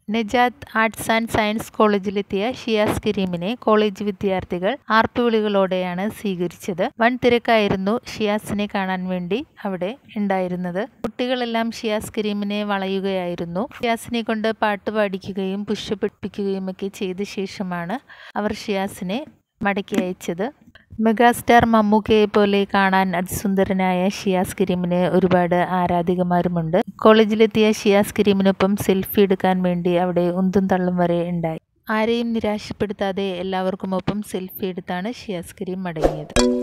നജാത്ത് arts and science കോളേജിലെത്തിയ ഷിയാസ് കരീമിനെ college വിദ്യാർത്ഥികൾ ആർപ്പുവിളികളോടെയാണ് സ്വീകരിച്ചത് വൻ തിരക്കായിരുന്നു ഷിയാസിനെ കാണാൻ വേണ്ടി അവിടെ ഉണ്ടായിരുന്നത് കുട്ടികളെല്ലാം ഷിയാസ് കരീമിനെ വളയുകയായിരുന്നു ഷിയാസിനെ കൊണ്ട് പാട്ട് പാടിക്കുകയും പുഷ്പപ്പിടിപ്പിക്കുകയും ഒക്കെ ചെയ്ത ശേഷമാണ് അവർ ഷിയാസിനെ മടക്കി അയച്ചത് മെഗാസ്റ്റാർ മമ്മൂക്കയെ പോലെ കാണാൻ അതിസുന്ദരനായ ഷിയാസ് കരീമിന് ഒരുപാട് ആരാധികമാരുമുണ്ട് കോളേജിലെത്തിയ ഷിയാസ് കരീമിനൊപ്പം സെൽഫി എടുക്കാൻ വേണ്ടി അവിടെ ഉന്തും തള്ളും വരെ ഉണ്ടായി ആരെയും നിരാശപ്പെടുത്താതെ എല്ലാവർക്കുമൊപ്പം സെൽഫി എടുത്താണ് ഷിയാസ് കരീം മടങ്ങിയത്